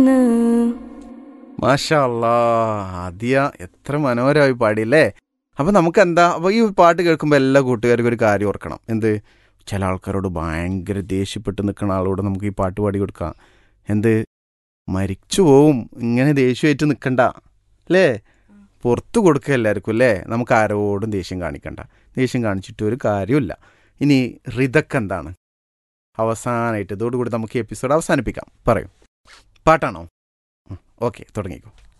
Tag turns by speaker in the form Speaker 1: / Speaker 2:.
Speaker 1: മാഷാ അല്ലാ ആദ്യ എത്ര മനോഹരമായി പാടിയല്ലേ അപ്പം നമുക്ക് എന്താ അപ്പോൾ ഈ പാട്ട് കേൾക്കുമ്പോൾ എല്ലാ കൂട്ടുകാർക്കും ഒരു കാര്യം ഓർക്കണം എന്ത് ചില ആൾക്കാരോട് ഭയങ്കര ദേഷ്യപ്പെട്ട് നിൽക്കുന്ന ആളോട് നമുക്ക് ഈ പാട്ട് പാടി കൊടുക്കാം എന്ത് മരിച്ചു പോവും ഇങ്ങനെ ദേഷ്യമായിട്ട് നിൽക്കണ്ട അല്ലേ പുറത്ത് കൊടുക്കുക എല്ലാവർക്കും അല്ലേ നമുക്ക് ആരോടും ദേഷ്യം കാണിക്കണ്ട ദേഷ്യം കാണിച്ചിട്ട് ഒരു കാര്യമില്ല ഇനി റിതക്ക് എന്താണ് അവസാനമായിട്ട് ഇതോടുകൂടി നമുക്ക് ഈ എപ്പിസോഡ് അവസാനിപ്പിക്കാം പറയൂ പാട്ടാണോ ഓക്കെ തുടങ്ങിക്കോ